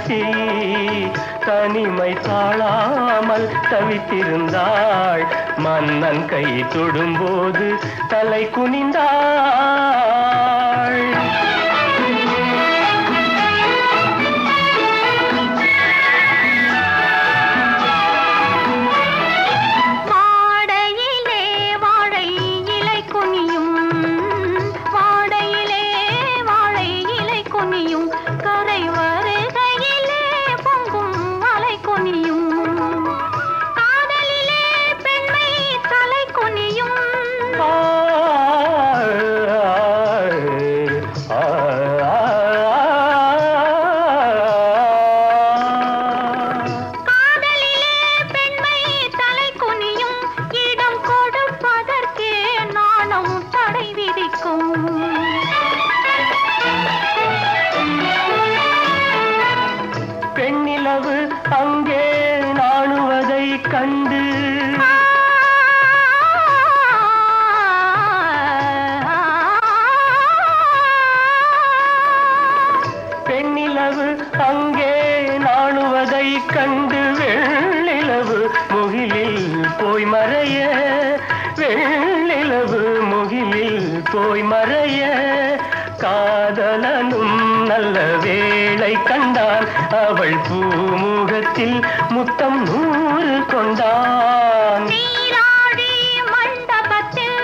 இளவரசி தனிமை தாழாமல் தவித்திருந்தாள் மன்னன் கை தொடும்போது தலை குனிந்தாள் வாடையிலே வாழை இலை குனியும் வாடையிலே வாழை இலை குனியும் கரை வருகையிலே பொங்கும் அலை குனியும் காதலிலே பெண்மை தலை குனியும் காதலிலே பெண்மை தலை குனியும் இடம் கொடுப்பதற்கே நாணம் தடை விதிக்கும் பெண்ணிலவு அங்கே நாணுவதை கண்டு பெண்ணிலவு அங்கே நாணுவதை கண்டு வெள்ளிலவு முகிலில் போய் மறைய வெள்ளிலவு முகிலில் போய் மறைய காதலனும் நல்ல வேளை கண்டான் அவள் பூமுகத்தில் முத்தம் நூறு கொண்டான் நீராடி மண்டபத்தில்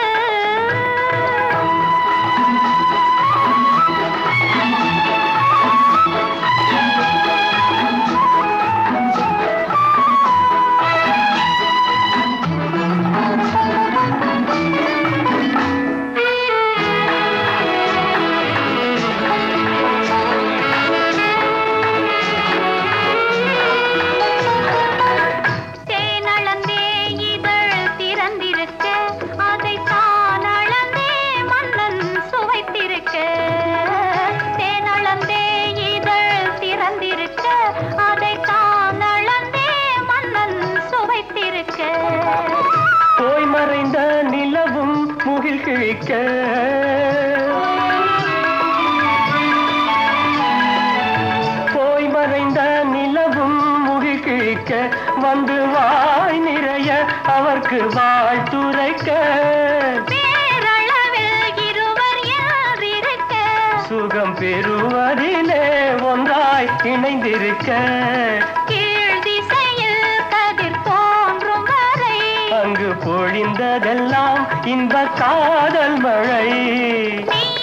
தேனளந்தே இதழ் திறந்திருக்க அதை தான் அளந்தே மன்னன் சுவைத்திருக்க தேனளந்தே இதழ் திறந்திருக்க அதை தான் அளந்தே மன்னன் சுவைத்திருக்க போய் மறைந்த நிலவும் முகில் கிழிக்க போய் மறைந்த நிலவும் முகில் கிழிக்க வந்து வாய் நிறைய அவர்க்கு வாய் துரைக்க பேரளவில் இருவர் யாரிருக்க சுகம் பெறுவதிலே ஒன்றாய் இணைந்திருக்க கீழ் திசையில் கதிர் தோன்றும் வரை அங்கு பொழிந்ததெல்லாம் இந்த காதல் மழை நீ